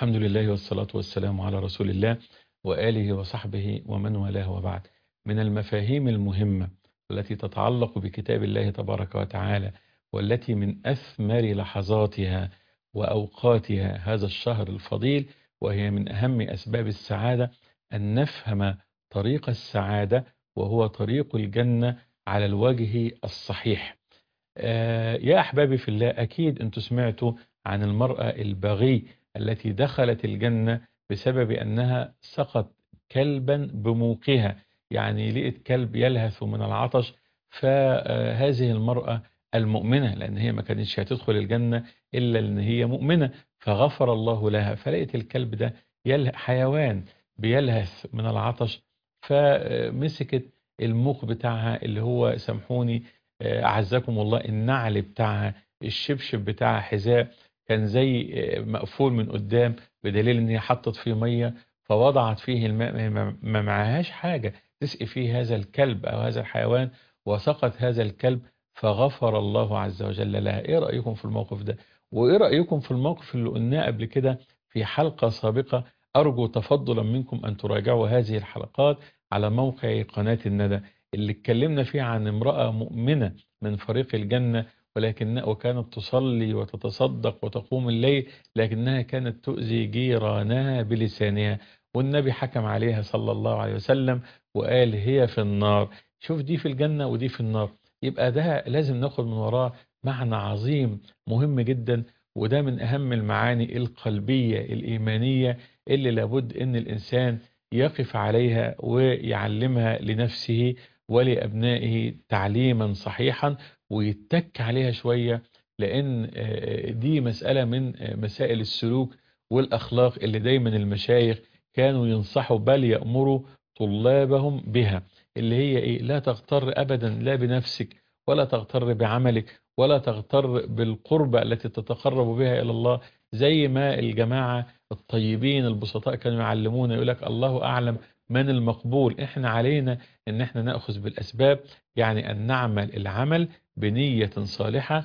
الحمد لله والصلاة والسلام على رسول الله وآله وصحبه ومن والاه وبعد من المفاهيم المهمة التي تتعلق بكتاب الله تبارك وتعالى والتي من أثمر لحظاتها وأوقاتها هذا الشهر الفضيل وهي من أهم أسباب السعادة أن نفهم طريق السعادة وهو طريق الجنة على الوجه الصحيح آه يا أحبابي في الله أكيد أنتم سمعتوا عن المرأة البغي التي دخلت الجنة بسبب أنها سقط كلبا بموقها يعني لقت كلب يلهث من العطش فهذه المرأة المؤمنة لأن هي ما كانتش هتدخل الجنة إلا لأن هي مؤمنة فغفر الله لها فلقت الكلب ده حيوان بيلهث من العطش فمسكت المخ بتاعها اللي هو سامحوني أعزكم الله النعل بتاعها الشبشب بتاعها حذاء كان زي مقفول من قدام بدليل ان هي حطت فيه ميه فوضعت فيه الماء ما معهاش حاجه تسقي فيه هذا الكلب او هذا الحيوان وسقط هذا الكلب فغفر الله عز وجل لها ايه رايكم في الموقف ده وايه رايكم في الموقف اللي قلناه قبل كده في حلقه سابقه ارجو تفضلا منكم ان تراجعوا هذه الحلقات على موقع قناه الندى اللي اتكلمنا فيه عن امراه مؤمنه من فريق الجنه ولكن وكانت تصلي وتتصدق وتقوم الليل لكنها كانت تؤذي جيرانها بلسانها والنبي حكم عليها صلى الله عليه وسلم وقال هي في النار شوف دي في الجنة ودي في النار يبقى ده لازم ناخد من وراه معنى عظيم مهم جدا وده من أهم المعاني القلبية الإيمانية اللي لابد أن الإنسان يقف عليها ويعلمها لنفسه ولأبنائه تعليما صحيحا ويتك عليها شوية لأن دي مسألة من مسائل السلوك والأخلاق اللي دايما المشايخ كانوا ينصحوا بل يأمروا طلابهم بها اللي هي إيه لا تغتر أبدا لا بنفسك ولا تغتر بعملك ولا تغتر بالقربة التي تتقرب بها إلى الله زي ما الجماعة الطيبين البسطاء كانوا يعلمونا يقول لك الله أعلم من المقبول احنا علينا ان احنا نأخذ بالأسباب يعني أن نعمل العمل بنية صالحة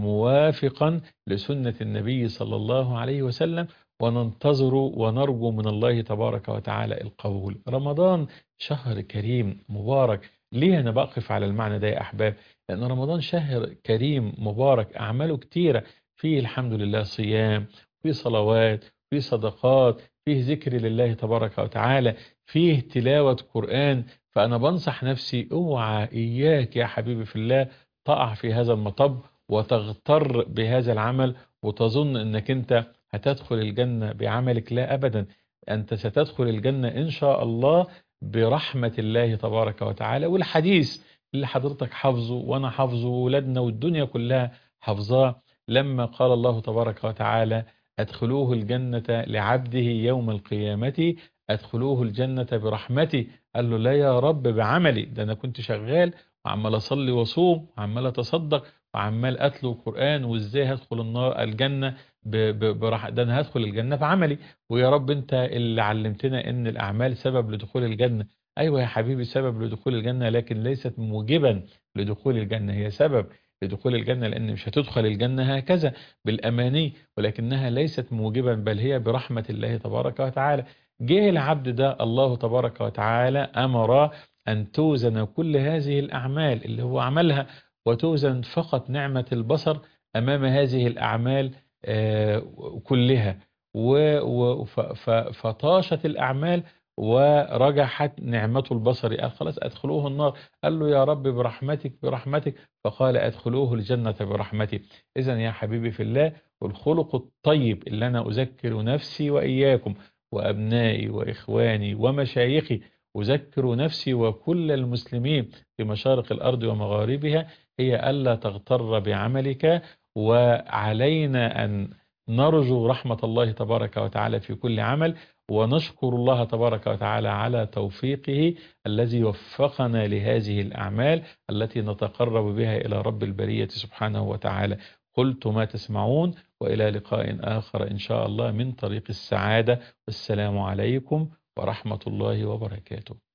وموافقا لسنة النبي صلى الله عليه وسلم وننتظر ونرجو من الله تبارك وتعالى القبول رمضان شهر كريم مبارك ليه أنا بقف على المعنى ده يا أحباب لأن رمضان شهر كريم مبارك أعماله كتيرة فيه الحمد لله صيام فيه صلوات فيه صدقات فيه ذكر لله تبارك وتعالى فيه تلاوة قرآن فأنا بنصح نفسي اوعى إياك يا حبيبي في الله تقع في هذا المطب وتغتر بهذا العمل وتظن أنك أنت هتدخل الجنة بعملك لا أبدا أنت ستدخل الجنة إن شاء الله برحمة الله تبارك وتعالى والحديث اللي حضرتك حافظه وأنا حافظه وولادنا والدنيا كلها حافظاه لما قال الله تبارك وتعالى أدخلوه الجنة لعبده يوم القيامة أدخلوه الجنة برحمتي قال له لا يا رب بعملي ده أنا كنت شغال وعمال أصلي وصوم وعمال أتصدق وعمال أتلو قرآن وإزاي هدخل النار الجنة برح... ده أنا هدخل الجنة بعملي ويا رب أنت اللي علمتنا إن الأعمال سبب لدخول الجنة أيوة يا حبيبي سبب لدخول الجنة لكن ليست موجبا لدخول الجنة هي سبب لدخول الجنة لأن مش هتدخل الجنة هكذا بالأماني ولكنها ليست موجبا بل هي برحمة الله تبارك وتعالى جه العبد ده الله تبارك وتعالى أمر أن توزن كل هذه الأعمال اللي هو عملها وتوزن فقط نعمة البصر أمام هذه الأعمال كلها فطاشت الأعمال ورجحت نعمة البصر قال خلاص أدخلوه النار قال له يا رب برحمتك برحمتك فقال أدخلوه الجنة برحمتي إذا يا حبيبي في الله والخلق الطيب اللي أنا أذكر نفسي وإياكم وأبنائي وإخواني ومشايخي أذكر نفسي وكل المسلمين في مشارق الأرض ومغاربها هي ألا تغتر بعملك وعلينا أن نرجو رحمة الله تبارك وتعالى في كل عمل ونشكر الله تبارك وتعالى على توفيقه الذي وفقنا لهذه الأعمال التي نتقرب بها إلى رب البرية سبحانه وتعالى قلت ما تسمعون وإلى لقاء آخر إن شاء الله من طريق السعادة والسلام عليكم ورحمة الله وبركاته